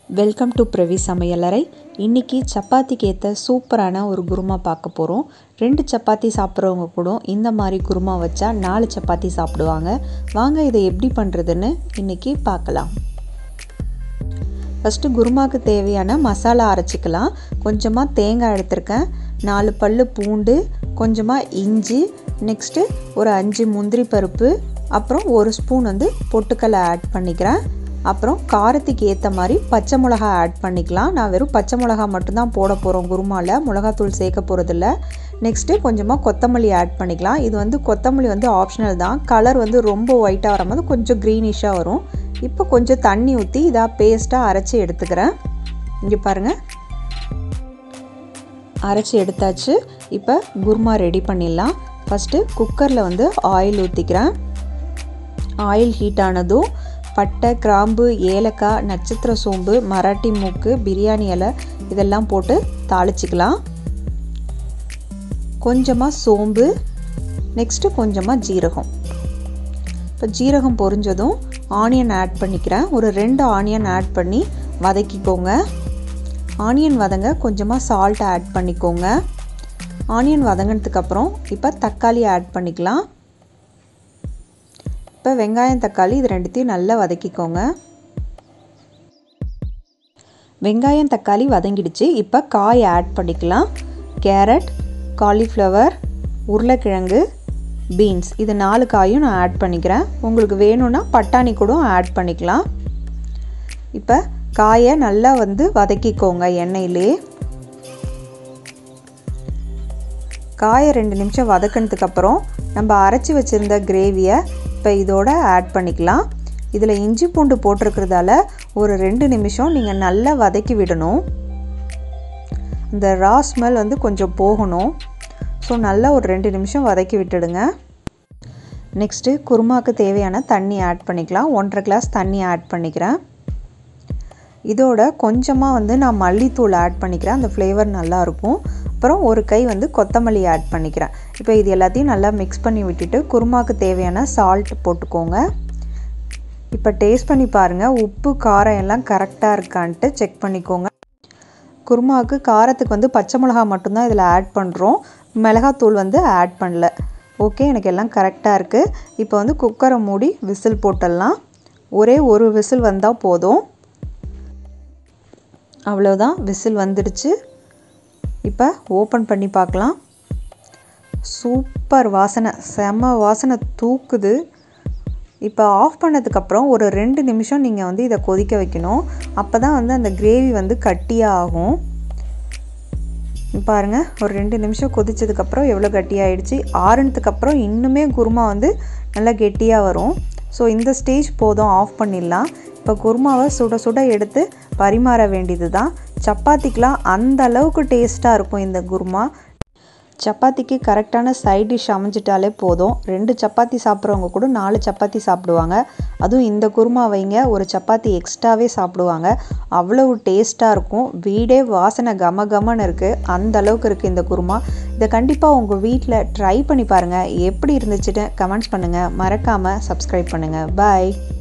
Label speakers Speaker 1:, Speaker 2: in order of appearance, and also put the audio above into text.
Speaker 1: welcome to Pravi சமையலறை இன்றைக்கி சப்பாத்திக்கு ஏற்ற சூப்பரான ஒரு குருமா பார்க்க போகிறோம் ரெண்டு சப்பாத்தி சாப்பிட்றவங்க கூட இந்த மாதிரி குருமா வச்சா நாலு சப்பாத்தி சாப்பிடுவாங்க வாங்க இதை எப்படி பண்ணுறதுன்னு இன்றைக்கி பார்க்கலாம் ஃபஸ்ட்டு குருமாவுக்கு தேவையான மசாலா அரைச்சிக்கலாம் கொஞ்சமாக தேங்காய் எடுத்திருக்கேன் நாலு பல் பூண்டு கொஞ்சமாக இஞ்சி நெக்ஸ்ட்டு ஒரு அஞ்சு முந்திரி பருப்பு அப்புறம் ஒரு ஸ்பூன் வந்து பொட்டுக்கல்லை ஆட் பண்ணிக்கிறேன் அப்புறம் காரத்துக்கு ஏற்ற மாதிரி பச்சை மிளகா ஆட் பண்ணிக்கலாம் நான் வெறும் பச்சை மிளகா மட்டும்தான் போட போகிறோம் குருமாவில் மிளகாத்தூள் சேர்க்க போகிறதில்ல நெக்ஸ்ட்டு கொஞ்சமாக கொத்தமல்லி ஆட் பண்ணிக்கலாம் இது வந்து கொத்தமல்லி வந்து ஆப்ஷனல் தான் கலர் வந்து ரொம்ப ஒயிட்டாக வரும்போது கொஞ்சம் க்ரீனிஷாக வரும் இப்போ கொஞ்சம் தண்ணி ஊற்றி இதாக பேஸ்ட்டாக அரைச்சி எடுத்துக்கிறேன் இங்கே பாருங்கள் அரைச்சி எடுத்தாச்சு இப்போ குருமா ரெடி பண்ணிடலாம் ஃபஸ்ட்டு குக்கரில் வந்து ஆயில் ஊற்றிக்கிறேன் ஆயில் ஹீட் ஆனதும் பட்டை கிராம்பு ஏலக்காய் நட்சத்திர சோம்பு மராட்டி மூக்கு பிரியாணி இலை இதெல்லாம் போட்டு தாளிச்சிக்கலாம் கொஞ்சமாக சோம்பு நெக்ஸ்ட்டு கொஞ்சமாக ஜீரகம் இப்போ ஜீரகம் பொரிஞ்சதும் ஆனியன் ஆட் பண்ணிக்கிறேன் ஒரு ரெண்டு ஆனியன் ஆட் பண்ணி வதக்கிக்கோங்க ஆனியன் வதங்க கொஞ்சமாக சால்ட் ஆட் பண்ணிக்கோங்க ஆனியன் வதங்கினதுக்கப்புறம் இப்போ தக்காளி ஆட் பண்ணிக்கலாம் இப்போ வெங்காயம் தக்காளி இது ரெண்டுத்தையும் நல்லா வதக்கிக்கோங்க வெங்காயம் தக்காளி வதங்கிடுச்சு இப்போ காய் ஆட் பண்ணிக்கலாம் கேரட் காலிஃப்ளவர் உருளைக்கிழங்கு பீன்ஸ் இது நாலு காயும் நான் ஆட் பண்ணிக்கிறேன் உங்களுக்கு வேணும்னா பட்டாணி கூட ஆட் பண்ணிக்கலாம் இப்போ காயை நல்லா வந்து வதக்கிக்கோங்க எண்ணெயிலே காயை ரெண்டு நிமிஷம் வதக்கினதுக்கப்புறம் நம்ம அரைச்சி வச்சுருந்த கிரேவியை இப்போ இதோட ஆட் பண்ணிக்கலாம் இதில் இஞ்சி பூண்டு போட்டிருக்கிறதால ஒரு ரெண்டு நிமிஷம் நீங்கள் நல்லா வதக்கி விடணும் இந்த ரா ஸ்மெல் வந்து கொஞ்சம் போகணும் ஸோ நல்லா ஒரு ரெண்டு நிமிஷம் வதக்கி விட்டுடுங்க நெக்ஸ்ட்டு குருமாவுக்கு தேவையான தண்ணி ஆட் பண்ணிக்கலாம் ஒன்றரை கிளாஸ் தண்ணி ஆட் பண்ணிக்கிறேன் இதோட கொஞ்சமாக வந்து நான் மல்லித்தூள் ஆட் பண்ணிக்கிறேன் அந்த ஃப்ளேவர் நல்லாயிருக்கும் அப்புறம் ஒரு கை வந்து கொத்தமல்லி ஆட் பண்ணிக்கிறேன் இப்போ இது எல்லாத்தையும் நல்லா மிக்ஸ் பண்ணி விட்டுட்டு குருமாவுக்கு தேவையான சால்ட் போட்டுக்கோங்க இப்போ டேஸ்ட் பண்ணி பாருங்கள் உப்பு காரம் எல்லாம் கரெக்டாக இருக்கான்ட்டு செக் பண்ணிக்கோங்க குருமாவுக்கு காரத்துக்கு வந்து பச்சை மிளகா மட்டும்தான் இதில் ஆட் பண்ணுறோம் மிளகாத்தூள் வந்து ஆட் பண்ணல ஓகே எனக்கு எல்லாம் கரெக்டாக இருக்குது இப்போ வந்து குக்கரை மூடி விசில் போட்டுடலாம் ஒரே ஒரு விசில் வந்தால் போதும் அவ்வளோதான் விசில் வந்துடுச்சு இப்போ ஓப்பன் பண்ணி பார்க்கலாம் சூப்பர் வாசனை செம்ம வாசனை தூக்குது இப்போ ஆஃப் பண்ணதுக்கப்புறம் ஒரு ரெண்டு நிமிஷம் நீங்கள் வந்து இதை கொதிக்க வைக்கணும் அப்போ தான் வந்து அந்த கிரேவி வந்து கட்டியாக ஆகும் பாருங்கள் ஒரு ரெண்டு நிமிஷம் கொதிச்சதுக்கப்புறம் எவ்வளோ கட்டியாகிடுச்சு ஆறுனதுக்கப்புறம் இன்னுமே குருமா வந்து நல்லா கெட்டியாக வரும் ஸோ இந்த ஸ்டேஜ் போதும் ஆஃப் பண்ணிடலாம் இப்போ குருமாவை சுட சுட எடுத்து பரிமாற வேண்டியது தான் சப்பாத்திக்கெலாம் அந்த அளவுக்கு டேஸ்ட்டாக இருக்கும் இந்த குருமா சப்பாத்திக்கு கரெக்டான சைட் டிஷ் அமைஞ்சிட்டாலே போதும் ரெண்டு சப்பாத்தி சாப்பிட்றவங்க கூட நாலு சப்பாத்தி சாப்பிடுவாங்க அதுவும் இந்த குருமா வைங்க ஒரு சப்பாத்தி எக்ஸ்ட்ராவே சாப்பிடுவாங்க அவ்வளவு டேஸ்ட்டாக இருக்கும் வீடே வாசனை கம கமன்னு இருக்குது அந்த அளவுக்கு இருக்குது இந்த குருமா இதை கண்டிப்பாக உங்கள் வீட்டில் ட்ரை பண்ணி பாருங்கள் எப்படி இருந்துச்சுன்னு கமெண்ட்ஸ் பண்ணுங்கள் மறக்காமல் சப்ஸ்கிரைப் பண்ணுங்கள் பாய்